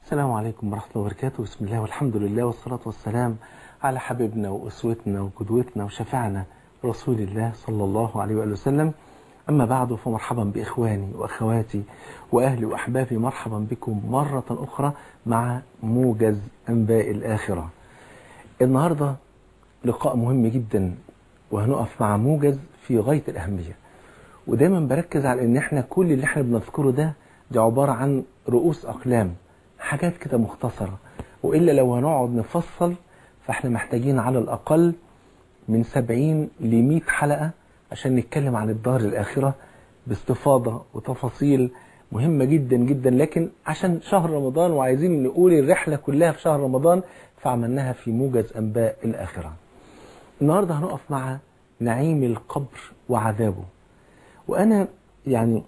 السلام عليكم ورحمة الله وبركاته بسم الله والحمد لله والصلاة والسلام على حبيبنا وأسوتنا وقدوتنا وشفعنا رسول الله صلى الله عليه وآله وسلم أما بعد فمرحبا بإخواني وأخواتي وأهلي وأحبابي مرحبا بكم مرة أخرى مع موجز أنباء الآخرة النهاردة لقاء مهم جدا وهنقف مع موجز في غاية الأهمية ودايما بركز على ان احنا كل اللي احنا بنذكره ده ده عبارة عن رؤوس أقلام حاجات كده مختصرة وإلا لو هنقعد نفصل فاحنا محتاجين على الأقل من 70 ل 100 حلقة عشان نتكلم عن الدار الآخرة باستفاضة وتفاصيل مهمة جدا جدا لكن عشان شهر رمضان وعايزين نقول الرحلة كلها في شهر رمضان فعملناها في موجز أنباء الآخرة النهاردة هنقف مع نعيم القبر وعذابه وأنا يعني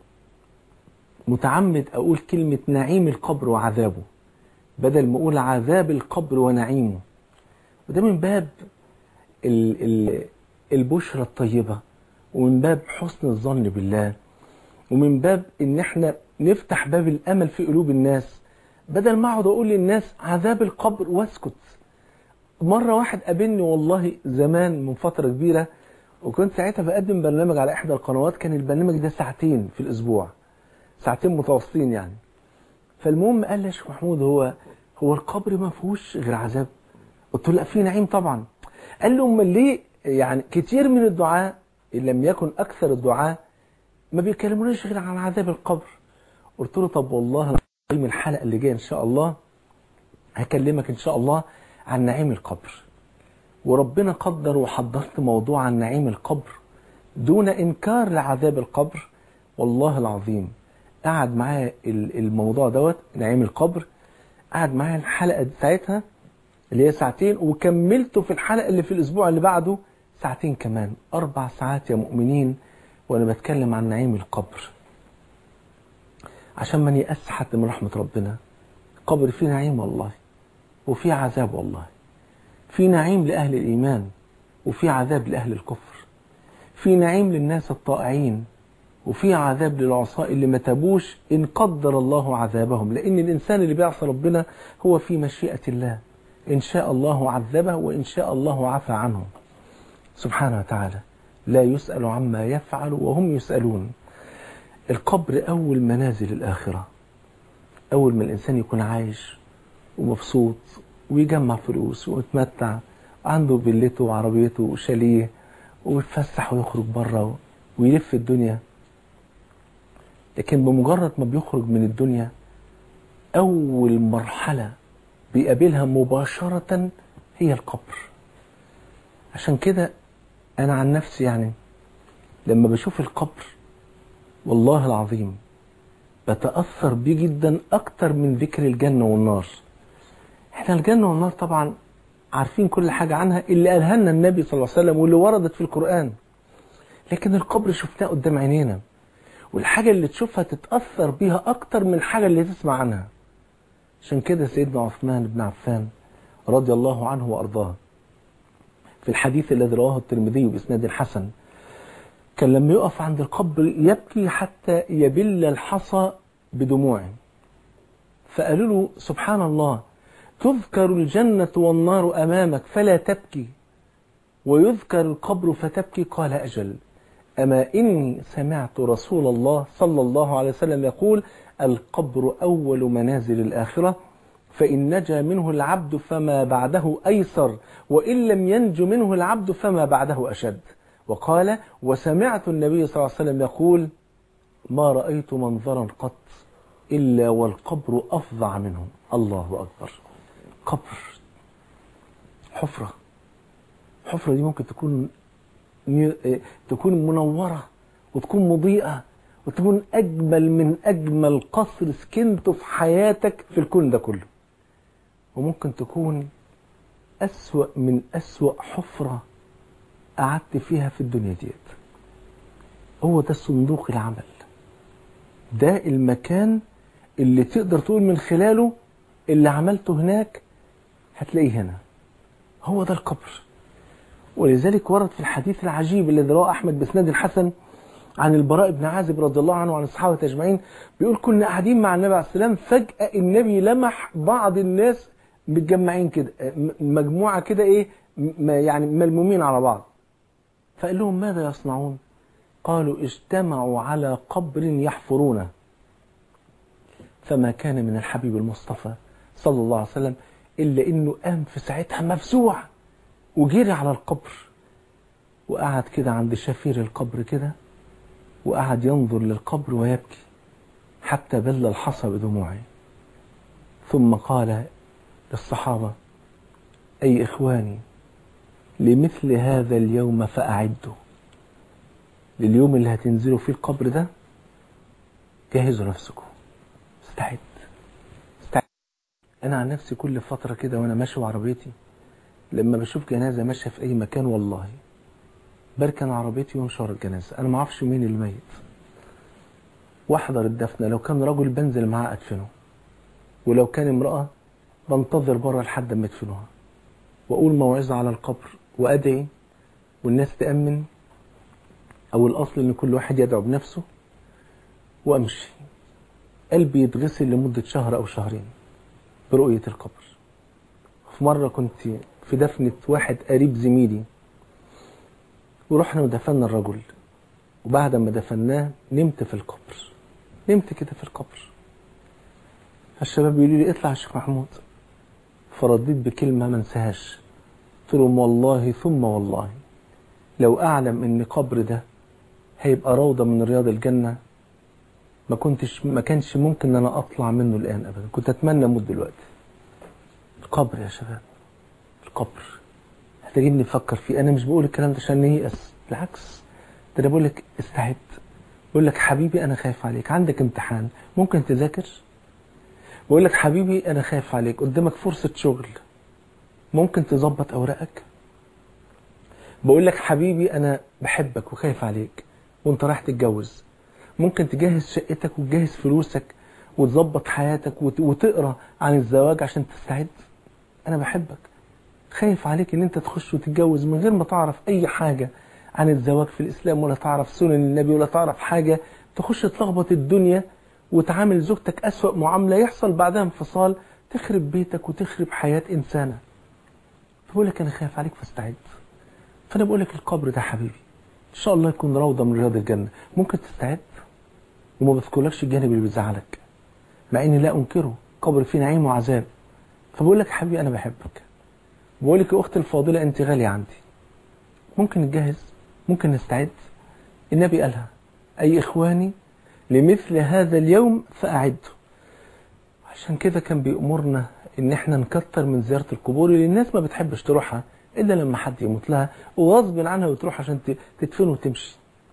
متعمد أقول كلمة نعيم القبر وعذابه بدل ما أقول عذاب القبر ونعيمه وده من باب ال ال البشرى الطيبة ومن باب حسن الظن بالله ومن باب ان احنا نفتح باب الامل في قلوب الناس بدل ما اقعد اقول للناس عذاب القبر واسكت مرة واحد قابلني والله زمان من فترة كبيرة وكنت ساعتها بقدم برنامج على احدى القنوات كان البرنامج ده ساعتين في الاسبوع ساعتين متواصلين يعني فالمهم قال لي يا شيخ محمود هو هو القبر ما فيهوش غير عذاب قلت له لا في نعيم طبعا قال له امال ليه يعني كتير من الدعاء ان لم يكن اكثر الدعاء ما بيكلموناش غير عن عذاب القبر قلت له طب والله العظيم الحلقه اللي جايه ان شاء الله هكلمك ان شاء الله عن نعيم القبر وربنا قدر وحضرت موضوع عن نعيم القبر دون انكار لعذاب القبر والله العظيم قعد معايا الموضوع دوت نعيم القبر قعد معايا الحلقه دي ساعتها اللي هي ساعتين وكملته في الحلقه اللي في الاسبوع اللي بعده ساعتين كمان اربع ساعات يا مؤمنين وانا بتكلم عن نعيم القبر عشان ما نيأس حد من رحمه ربنا القبر فيه نعيم والله وفيه عذاب والله في نعيم لأهل الإيمان وفي عذاب لأهل الكفر في نعيم للناس الطائعين وفي عذاب للعصاة اللي ما تابوش إن قدر الله عذابهم لأن الإنسان اللي بيعصى ربنا هو في مشيئة الله إن شاء الله عذبه وإن شاء الله عفى عنه سبحانه وتعالى لا يسأل عما يفعل وهم يسألون القبر أول منازل الآخرة أول ما الإنسان يكون عايش ومبسوط ويجمع فلوس ويتمتع عنده فيلته وعربيته وشاليه ويتفسح ويخرج بره ويلف الدنيا لكن بمجرد ما بيخرج من الدنيا أول مرحلة بيقابلها مباشرة هي القبر عشان كده أنا عن نفسي يعني لما بشوف القبر والله العظيم بتأثر بيه جدا أكتر من ذكر الجنة والنار احنا الجنة والنار طبعا عارفين كل حاجة عنها اللي قالها لنا النبي صلى الله عليه وسلم واللي وردت في القرآن لكن القبر شفناه قدام عينينا والحاجة اللي تشوفها تتأثر بيها أكتر من الحاجة اللي تسمع عنها عشان كده سيدنا عثمان بن عفان رضي الله عنه وأرضاه في الحديث الذي رواه الترمذي بإسناد حسن كان لما يقف عند القبر يبكي حتى يبل الحصى بدموعه فقالوا له سبحان الله تذكر الجنة والنار أمامك فلا تبكي ويذكر القبر فتبكي قال أجل أما إني سمعت رسول الله صلى الله عليه وسلم يقول القبر أول منازل الآخرة فإن نجا منه العبد فما بعده أيسر وإن لم ينج منه العبد فما بعده أشد وقال وسمعت النبي صلى الله عليه وسلم يقول ما رأيت منظرا قط إلا والقبر أفظع منه الله أكبر قبر حفرة الحفرة دي ممكن تكون تكون منورة وتكون مضيئة وتكون أجمل من أجمل قصر سكنته في حياتك في الكون ده كله وممكن تكون أسوأ من أسوأ حفرة قعدت فيها في الدنيا ديت هو ده صندوق العمل ده المكان اللي تقدر تقول من خلاله اللي عملته هناك هتلاقيه هنا هو ده القبر ولذلك ورد في الحديث العجيب الذي رواه أحمد بسناد الحسن عن البراء بن عازب رضي الله عنه وعن الصحابة أجمعين بيقول كنا قاعدين مع النبي عليه السلام فجأة النبي لمح بعض الناس متجمعين كده مجموعة كده إيه يعني ملمومين على بعض فقال لهم ماذا يصنعون قالوا اجتمعوا على قبر يحفرونه فما كان من الحبيب المصطفى صلى الله عليه وسلم إلا إنه قام في ساعتها مفزوع وجري على القبر وقعد كده عند شفير القبر كده وقعد ينظر للقبر ويبكي حتى بل الحصى بدموعه ثم قال للصحابة أي إخواني لمثل هذا اليوم فأعدوا لليوم اللي هتنزلوا فيه القبر ده جهزوا نفسكم استعد استعد أنا عن نفسي كل فترة كده وأنا ماشي بعربيتي لما بشوف جنازة ماشية في أي مكان والله بركن عربيتي وامشي ورا الجنازة أنا ما اعرفش مين اللي ميت واحضر الدفنة لو كان رجل بنزل معاه أدفنه ولو كان امرأة بنتظر بره لحد ما يدفنوها وأقول موعظة على القبر وأدعي والناس تأمن أو الأصل إن كل واحد يدعو بنفسه وأمشي قلبي يتغسل لمدة شهر أو شهرين برؤية القبر في مرة كنت في دفنة واحد قريب زميلي ورحنا ودفنا الرجل وبعد ما دفناه نمت في القبر نمت كده في القبر الشباب بيقولوا لي اطلع يا شيخ محمود فرديت بكلمة ما انساهاش قلت لهم والله ثم والله لو أعلم إن قبر ده هيبقى روضة من رياض الجنة ما كنتش ما كانش ممكن ان انا اطلع منه الان ابدا كنت اتمنى اموت دلوقتي القبر يا شباب القبر محتاجين نفكر فيه انا مش بقول الكلام ده عشان نيأس بالعكس ده انا بقول لك استعد بقول لك حبيبي انا خايف عليك عندك امتحان ممكن تذاكر بقول لك حبيبي انا خايف عليك قدامك فرصة شغل ممكن تظبط اوراقك بقول لك حبيبي انا بحبك وخايف عليك وانت رايح تتجوز ممكن تجهز شقتك وتجهز فلوسك وتظبط حياتك وت- وتقرا عن الزواج عشان تستعد انا بحبك خايف عليك ان انت تخش وتتجوز من غير ما تعرف اي حاجة عن الزواج في الاسلام ولا تعرف سنن النبي ولا تعرف حاجة تخش تلخبط الدنيا وتعامل زوجتك اسوأ معاملة يحصل بعدها انفصال تخرب بيتك وتخرب حياة انسانة بقول لك انا خايف عليك فاستعد فانا بقول لك القبر ده حبيبي ان شاء الله يكون روضة من رياض الجنة ممكن تستعد وما بذكرلكش الجانب اللي بيزعلك مع اني لا انكره قبر فيه نعيم وعذاب فبقول لك حبيبي انا بحبك بقول لك يا اختي الفاضله انت غاليه عندي ممكن نتجهز ممكن نستعد النبي قالها اي اخواني لمثل هذا اليوم فاعدوا عشان كده كان بيأمرنا ان احنا نكتر من زياره القبور اللي الناس ما بتحبش تروحها الا لما حد يموت لها وغصب عنها وتروح عشان ت- تدفن وتمشي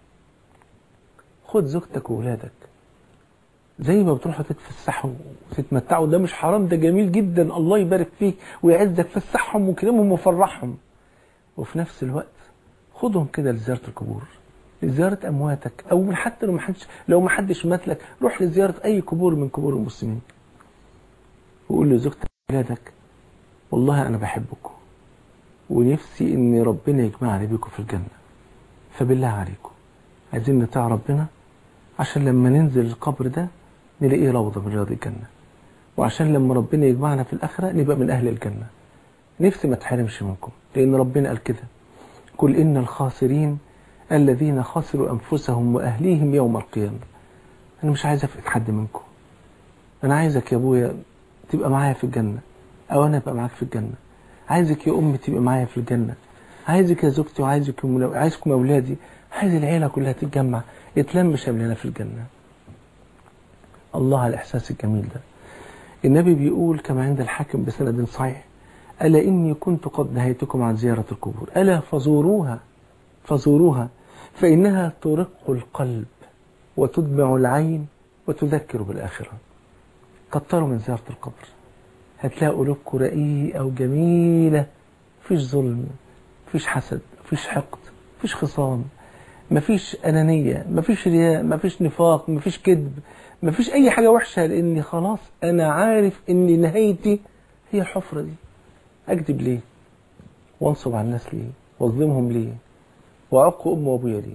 خد زوجتك وولادك زي ما بتروحوا تتفسحوا وتتمتعوا ده مش حرام ده جميل جدا الله يبارك فيك ويعزك فسحهم وكرمهم وفرحهم وفي نفس الوقت خدهم كده لزيارة القبور لزيارة أمواتك أو حتى لو ما حدش لو ما حدش مات لك روح لزيارة أي قبور من قبور المسلمين وقول لزوجتك وولادك والله أنا بحبكم ونفسي إن ربنا يجمعني بيكم في الجنة فبالله عليكم عايزين نطيع ربنا عشان لما ننزل القبر ده نلاقيه روضة من رياض الجنة وعشان لما ربنا يجمعنا في الآخرة نبقى من أهل الجنة نفسي ما تحرمش منكم لأن ربنا قال كده قل إن الخاسرين الذين خسروا أنفسهم وأهليهم يوم القيامة أنا مش عايز أفقد حد منكم أنا عايزك يا أبويا تبقى معايا في الجنة أو أنا أبقى معاك في الجنة عايزك يا أمي تبقى معايا في الجنة عايزك يا زوجتي وعايزك يا مولو- عايزكم يا أولادي عايز العيلة كلها تتجمع يتلم شملنا في الجنة الله على الإحساس الجميل ده النبي بيقول كما عند الحاكم بسند صحيح ألا إني كنت قد نهيتكم عن زيارة القبور ألا فزوروها فزوروها فإنها ترق القلب وتدمع العين وتذكر بالآخرة كتروا من زيارة القبر هتلاقوا قلوبكم رقيقة وجميلة مفيش ظلم مفيش حسد مفيش حقد مفيش خصام مفيش أنانية مفيش رياء مفيش نفاق مفيش كذب مفيش أي حاجة وحشة لأني خلاص أنا عارف إن نهايتي هي الحفرة دي أكذب ليه وانصب على الناس ليه واظلمهم ليه وأعق أمي وأبويا ليه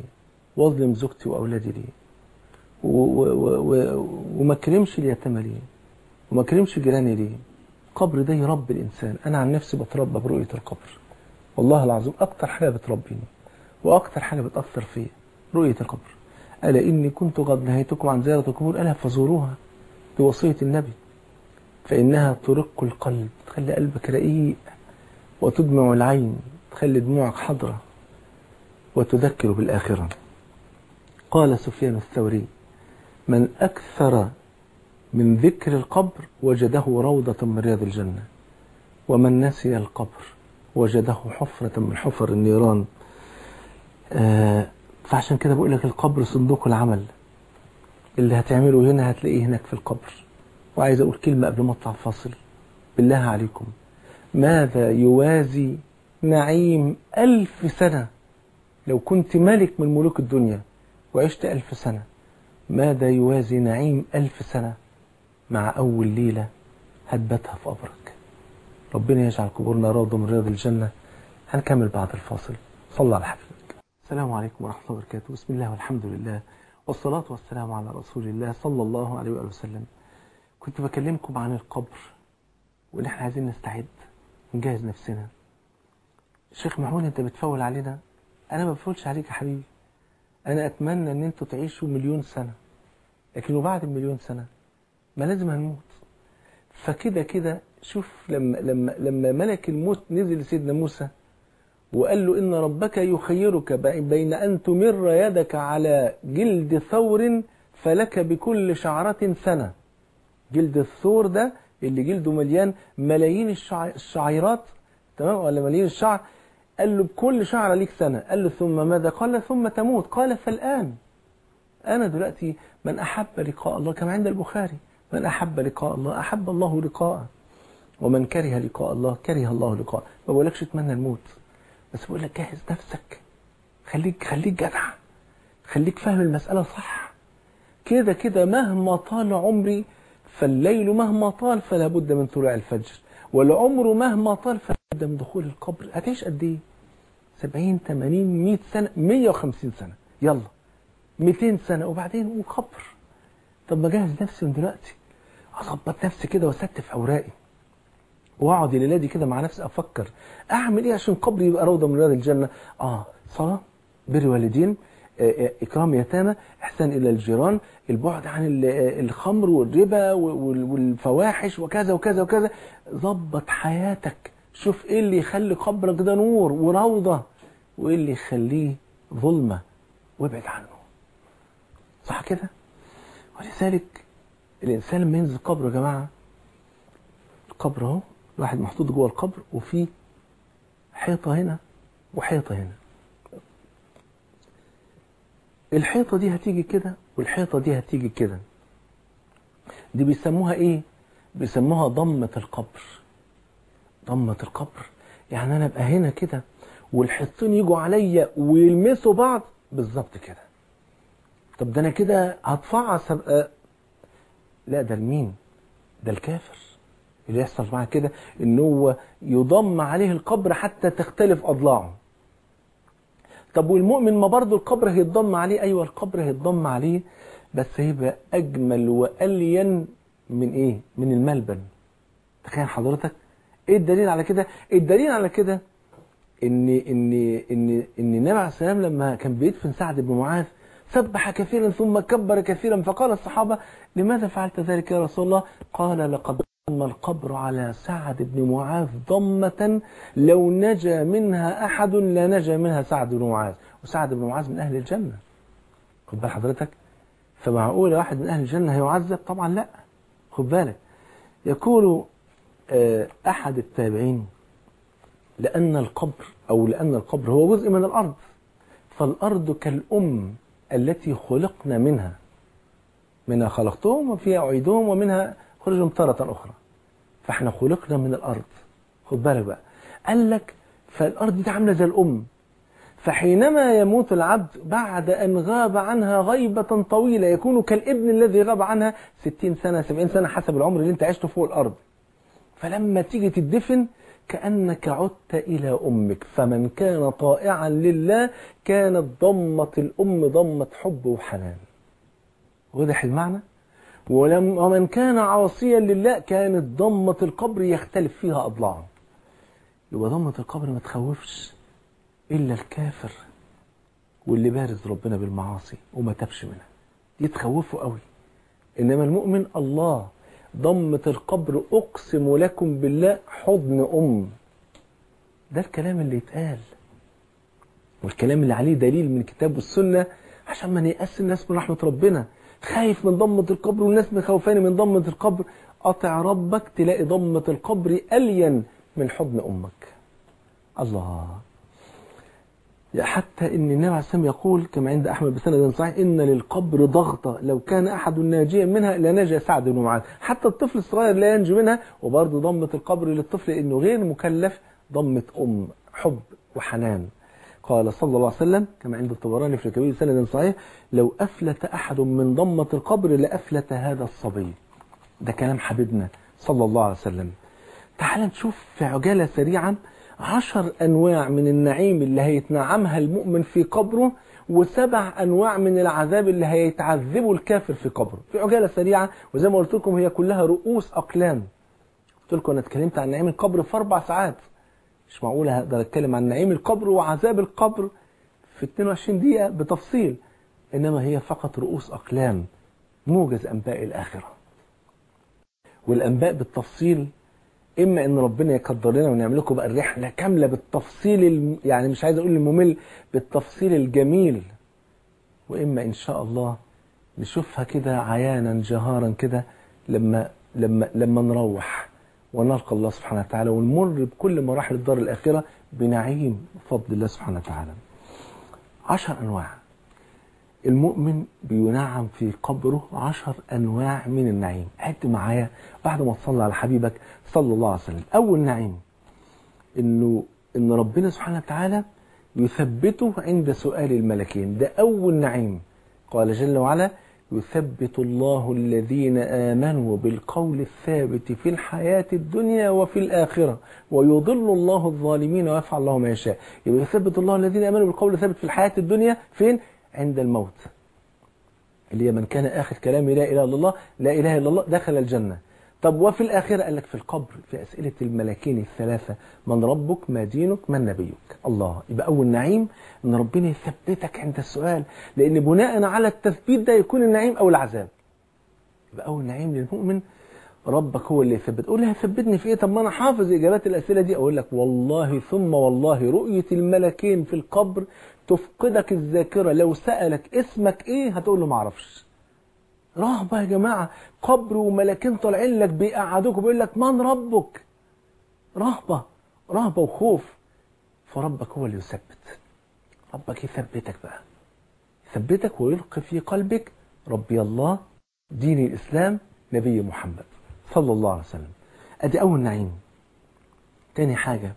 واظلم زوجتي واولادي ليه و- و- و- و- وما اكرمش اليتامى ليه وما اكرمش جيراني ليه القبر ده يربي الانسان انا عن نفسي بتربى برؤيه القبر والله العظيم اكتر حاجه بتربيني واكتر حاجه بتاثر فيا رؤيه القبر الا اني كنت قد نهيتكم عن زياره القبور الا فزوروها بوصيه النبي فانها ترق القلب تخلي قلبك رقيق وتدمع العين تخلي دموعك حضره وتذكر بالاخره قال سفيان الثوري من اكثر من ذكر القبر وجده روضة من رياض الجنة ومن نسي القبر وجده حفرة من حفر النيران آه فعشان كده بقول لك القبر صندوق العمل اللي هتعمله هنا هتلاقيه هناك في القبر وعايز أقول كلمة قبل ما أطلع فاصل بالله عليكم ماذا يوازي نعيم ألف سنة لو كنت ملك من ملوك الدنيا وعشت ألف سنة ماذا يوازي نعيم ألف سنة مع أول ليلة هتباتها في قبرك ربنا يجعل قبورنا روضة من رياض الجنة هنكمل بعد الفاصل صلى على حبيبك السلام عليكم ورحمة الله وبركاته بسم الله والحمد لله والصلاة والسلام على رسول الله صلى الله عليه وآله وسلم كنت بكلمكم عن القبر وإن احنا عايزين نستعد نجهز نفسنا شيخ محمود انت بتفول علينا انا ما بفولش عليك يا حبيبي انا اتمنى ان انتوا تعيشوا مليون سنة لكن وبعد المليون سنة ما لازم هنموت فكده كده شوف لما لما لما ملك الموت نزل لسيدنا موسى وقال له ان ربك يخيرك بين ان تمر يدك على جلد ثور فلك بكل شعرة سنة جلد الثور ده اللي جلده مليان ملايين الشع... الشعيرات تمام ولا ملايين الشعر قال له بكل شعرة ليك سنة قال له ثم ماذا قال ثم تموت قال فالآن أنا دلوقتي من أحب لقاء الله كما عند البخاري من أحب لقاء الله أحب الله لقاءه ومن كره لقاء الله كره الله لقاءه ما بقولكش اتمنى الموت بس بقول لك جهز نفسك خليك خليك جدع خليك فاهم المسألة صح كده كده مهما طال عمري فالليل مهما طال فلا بد من طلوع الفجر والعمر مهما طال فلا بد من دخول القبر هتعيش قد ايه 70 80 100 سنة 150 سنة يلا 200 سنة وبعدين وقبر طب ما جهز نفسي من دلوقتي اظبط نفسي كده واستف اوراقي واقعد الليله دي كده مع نفسي افكر اعمل ايه عشان قبري يبقى روضه من رياض الجنه اه صلاه بر والدين آه، اكرام يتامى احسان الى الجيران البعد عن ال- آه، الخمر والربا وال- والفواحش وكذا وكذا وكذا ظبط حياتك شوف ايه اللي يخلي قبرك ده نور وروضه وايه اللي يخليه ظلمه وابعد عنه صح كده ولذلك الانسان لما ينزل قبره يا جماعه القبر اهو الواحد محطوط جوه القبر وفي حيطه هنا وحيطه هنا الحيطه دي هتيجي كده والحيطه دي هتيجي كده دي بيسموها ايه بيسموها ضمه القبر ضمه القبر يعني انا ابقى هنا كده والحيطين يجوا عليا ويلمسوا بعض بالظبط كده طب ده انا كده هتفعص هبقى لا ده المين ده الكافر اللي يحصل معاه كده ان هو يضم عليه القبر حتى تختلف اضلاعه طب والمؤمن ما برضه القبر هيتضم عليه ايوه القبر هيتضم عليه بس هيبقى اجمل والين من ايه من الملبن تخيل حضرتك ايه الدليل على كده الدليل على كده ان ان ان ان النبي عليه السلام لما كان بيدفن سعد بن معاذ سبح كثيرا ثم كبر كثيرا فقال الصحابه لماذا فعلت ذلك يا رسول الله قال لقد ضم القبر على سعد بن معاذ ضمة لو نجا منها أحد لنجا منها سعد بن معاذ وسعد بن معاذ من أهل الجنة خد بال حضرتك فمعقول واحد من أهل الجنة هيعذب طبعا لا خد بالك يقول آه، أحد التابعين لأن القبر أو لأن القبر هو جزء من الأرض فالأرض كالأم التي خلقنا منها منها خلقتهم وفيها أعيدهم ومنها خرجهم تارة أخرى فاحنا خلقنا من الأرض خد بالك بقى قال لك فالأرض دي عاملة زي الأم فحينما يموت العبد بعد أن غاب عنها غيبة طويلة يكون كالابن الذي غاب عنها 60 سنة 70 سنة حسب العمر اللي انت عشته فوق الأرض فلما تيجي تدفن كأنك عدت إلى أمك فمن كان طائعا لله كانت ضمة الأم ضمة حب وحنان واضح المعنى ولم ومن كان عاصيا لله كانت ضمة القبر يختلف فيها أضلاعه يبقى ضمة القبر ما تخوفش إلا الكافر واللي بارز ربنا بالمعاصي وما تبش منها دي تخوفه قوي إنما المؤمن الله ضمة القبر أقسم لكم بالله حضن أم ده الكلام اللي يتقال والكلام اللي عليه دليل من الكتاب والسنة عشان ما نيأس الناس من رحمة ربنا خايف من ضمة القبر والناس مخوفاني من ضمة القبر أطع ربك تلاقي ضمة القبر ألين من حضن أمك الله حتى ان النبي عليه السلام يقول كما عند احمد بسند صحيح ان للقبر ضغطه لو كان احد ناجيا منها لنجا سعد بن معاذ حتى الطفل الصغير لا ينجو منها وبرضه ضمه القبر للطفل انه غير مكلف ضمه ام حب وحنان قال صلى الله عليه وسلم كما عند الطبراني في الكبير سند صحيح لو افلت احد من ضمه القبر لافلت هذا الصبي ده كلام حبيبنا صلى الله عليه وسلم تعال نشوف في عجاله سريعا عشر أنواع من النعيم اللي هيتنعمها المؤمن في قبره وسبع أنواع من العذاب اللي هيتعذبه الكافر في قبره في عجالة سريعة وزي ما قلت لكم هي كلها رؤوس أقلام قلت لكم أنا اتكلمت عن نعيم القبر في أربع ساعات مش معقول هقدر أتكلم عن نعيم القبر وعذاب القبر في 22 دقيقة بتفصيل إنما هي فقط رؤوس أقلام موجز أنباء الآخرة والأنباء بالتفصيل اما ان ربنا يقدر لنا ونعمل لكم بقى الرحله كامله بالتفصيل الم... يعني مش عايز اقول الممل بالتفصيل الجميل واما ان شاء الله نشوفها كده عيانا جهارا كده لما لما لما نروح ونلقى الله سبحانه وتعالى ونمر بكل مراحل الدار الاخره بنعيم بفضل الله سبحانه وتعالى. عشر انواع المؤمن بينعم في قبره عشر أنواع من النعيم عد معايا بعد ما تصلي على حبيبك صلى الله عليه وسلم أول نعيم إنه إن ربنا سبحانه وتعالى يثبته عند سؤال الملكين ده أول نعيم قال جل وعلا يثبت الله الذين آمنوا بالقول الثابت في الحياة الدنيا وفي الآخرة ويضل الله الظالمين ويفعل الله ما يشاء يبقى يثبت الله الذين آمنوا بالقول الثابت في الحياة الدنيا فين؟ عند الموت اللي هي من كان آخر كلامه لا إله إلا الله لا إله إلا الله دخل الجنة طب وفي الآخرة قال لك في القبر في أسئلة الملاكين الثلاثة من ربك ما دينك من نبيك الله يبقى أول نعيم أن ربنا يثبتك عند السؤال لأن بناء على التثبيت ده يكون النعيم أو العذاب يبقى أول نعيم للمؤمن ربك هو اللي يثبت قول لي هيثبتني في ايه طب ما انا حافظ اجابات الاسئله دي اقول لك والله ثم والله رؤيه الملكين في القبر تفقدك الذاكره لو سالك اسمك ايه هتقول له ما اعرفش رهبه يا جماعه قبر وملكين طالعين لك بيقعدوك وبيقول لك من ربك رهبه رهبه وخوف فربك هو اللي يثبت ربك يثبتك بقى يثبتك ويلقي في قلبك ربي الله دين الاسلام نبي محمد صلى الله عليه وسلم ادي اول نعيم تاني حاجة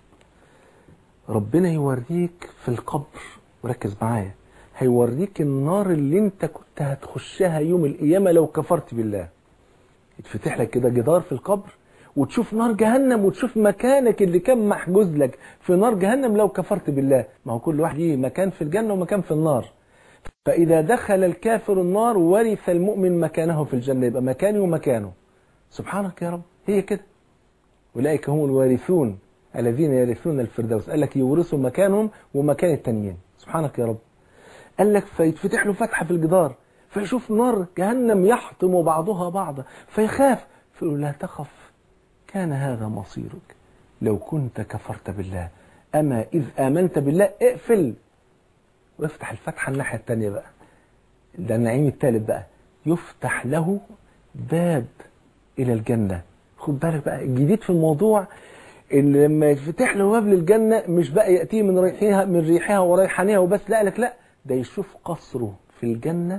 ربنا يوريك في القبر وركز معايا هيوريك النار اللي انت كنت هتخشها يوم القيامة لو كفرت بالله يتفتح لك كده جدار في القبر وتشوف نار جهنم وتشوف مكانك اللي كان محجوز لك في نار جهنم لو كفرت بالله ما هو كل واحد ليه مكان في الجنة ومكان في النار فإذا دخل الكافر النار ورث المؤمن مكانه في الجنة يبقى مكاني ومكانه سبحانك يا رب هي كده أولئك هم الوارثون الذين يرثون الفردوس قال لك يورثوا مكانهم ومكان التانيين سبحانك يا رب قال لك فيتفتح له فتحة في الجدار فيشوف نار جهنم يحطم بعضها بعضا فيخاف فيقول لا تخف كان هذا مصيرك لو كنت كفرت بالله أما إذ آمنت بالله اقفل وافتح الفتحة الناحية التانية بقى ده النعيم الثالث بقى يفتح له باب إلى الجنة خد بالك بقى الجديد في الموضوع ان لما يفتح له باب للجنة مش بقى يأتيه من ريحها من ريحها وريحانها وبس لا لك لا ده يشوف قصره في الجنة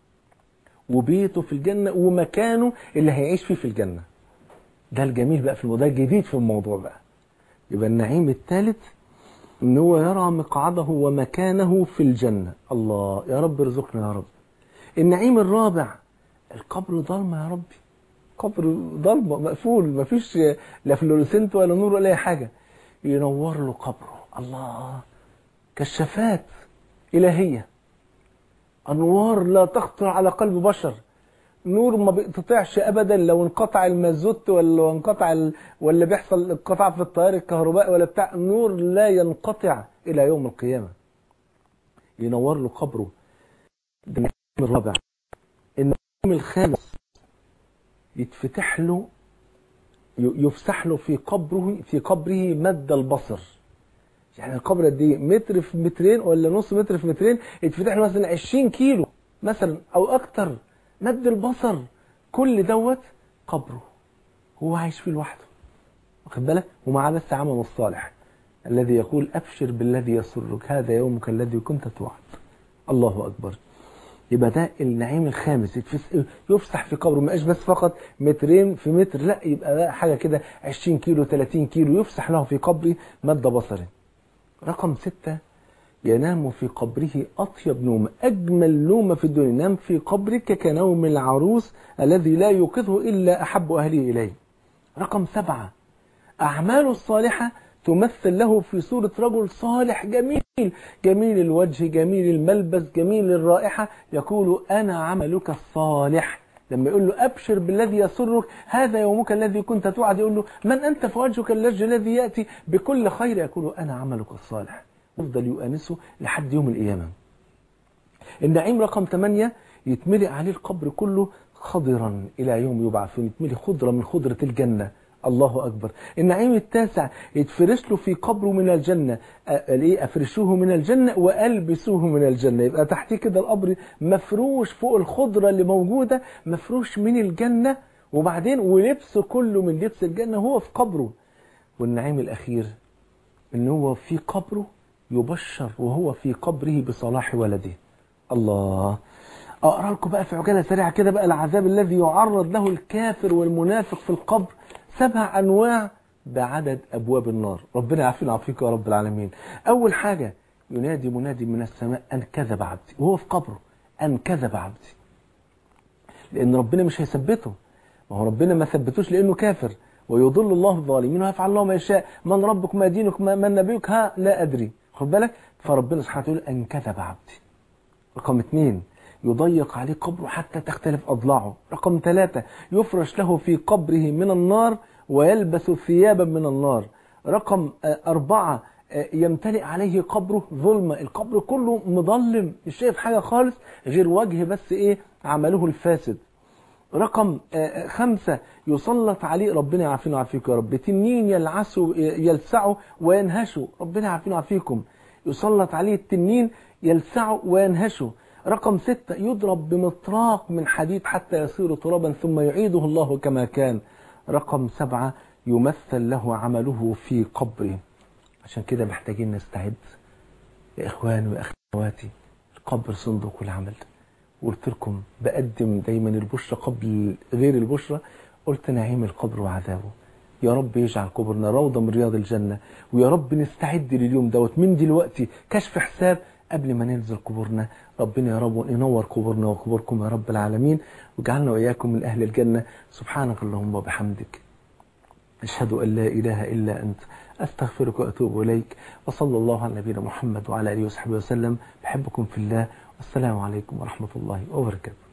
وبيته في الجنة ومكانه اللي هيعيش فيه في الجنة ده الجميل بقى في الموضوع الجديد في الموضوع بقى يبقى النعيم الثالث ان هو يرى مقعده ومكانه في الجنة الله يا رب ارزقنا يا رب النعيم الرابع القبر ضلمة يا ربي قبر ضلمة مقفول مفيش لا فلورسنت ولا نور ولا اي حاجة ينور له قبره الله كشافات إلهية أنوار لا تخطر على قلب بشر نور ما بيقتطعش ابدا لو انقطع المازوت ولا انقطع ال... ولا بيحصل انقطاع في التيار الكهربائي ولا بتاع نور لا ينقطع الى يوم القيامه ينور له قبره ده النعيم الرابع النعيم الخامس يتفتح له يفسح له في قبره في قبره مد البصر يعني القبر قد ايه متر في مترين ولا نص متر في مترين يتفتح له مثلا 20 كيلو مثلا او اكتر مد البصر كل دوت قبره هو عايش فيه لوحده واخد بالك ومعاه بس عمله الصالح الذي يقول ابشر بالذي يسرك هذا يومك الذي كنت توعد الله اكبر يبقى ده النعيم الخامس يفسح في قبره ما بس فقط مترين في متر لا يبقى ده حاجه كده 20 كيلو 30 كيلو يفسح له في قبره مد بصره رقم ستة ينام في قبره أطيب نوم أجمل نوم في الدنيا نام في قبرك كنوم العروس الذي لا يوقظه إلا أحب أهله إليه رقم سبعة أعماله الصالحة تمثل له في صورة رجل صالح جميل جميل الوجه جميل الملبس جميل الرائحة يقول أنا عملك الصالح لما يقول له أبشر بالذي يسرك هذا يومك الذي كنت توعد يقول له من أنت فوجهك اللج الذي يأتي بكل خير يقول أنا عملك الصالح يفضل يؤانسه لحد يوم القيامة النعيم رقم 8 يتملئ عليه القبر كله خضرا إلى يوم يبعثون يتملئ خضرة من خضرة الجنة الله أكبر النعيم التاسع يتفرش له في قبره من الجنة ايه افرشوه من الجنة وألبسوه من الجنة يبقى تحتيه كده القبر مفروش فوق الخضرة اللي موجودة مفروش من الجنة وبعدين ولبسه كله من لبس الجنة هو في قبره والنعيم الأخير ان هو في قبره يبشر وهو في قبره بصلاح ولده الله اقرا لكم بقى في عجاله سريعه كده بقى العذاب الذي يعرض له الكافر والمنافق في القبر سبع انواع بعدد ابواب النار ربنا يعافينا ويعافيك يا رب العالمين اول حاجه ينادي منادي من السماء ان كذب عبدي وهو في قبره ان كذب عبدي لان ربنا مش هيثبته ما هو ربنا ما ثبتوش لانه كافر ويضل الله الظالمين ويفعل الله ما يشاء من ربك ما دينك ما من نبيك ها لا ادري خد بالك فربنا سبحانه وتعالى ان كذب عبدي رقم اثنين يضيق عليه قبره حتى تختلف أضلاعه رقم ثلاثة يفرش له في قبره من النار ويلبس ثيابا من النار رقم أربعة يمتلئ عليه قبره ظلمة القبر كله مظلم مش شايف حاجة خالص غير وجه بس إيه عمله الفاسد رقم خمسة يسلط عليه ربنا يعافينا ويعافيكم يا رب تنين يلعسه يلسعه وينهشه ربنا يعافينا ويعافيكم يسلط عليه التنين يلسعه وينهشه رقم ستة يضرب بمطراق من حديد حتى يصير ترابا ثم يعيده الله كما كان رقم سبعة يمثل له عمله في قبره عشان كده محتاجين نستعد يا إخواني وأخواتي القبر صندوق العمل قلت لكم بقدم دايما البشرى قبل غير البشرى قلت نعيم القبر وعذابه يا رب يجعل قبرنا روضة من رياض الجنة ويا رب نستعد لليوم دوت من دلوقتي كشف حساب قبل ما ننزل قبورنا ربنا يا رب ينور قبورنا وقبوركم يا رب العالمين واجعلنا وإياكم من أهل الجنة سبحانك اللهم وبحمدك أشهد أن لا إله إلا أنت أستغفرك وأتوب إليك وصلى الله على نبينا محمد وعلى آله وصحبه وسلم بحبكم في الله والسلام عليكم ورحمة الله وبركاته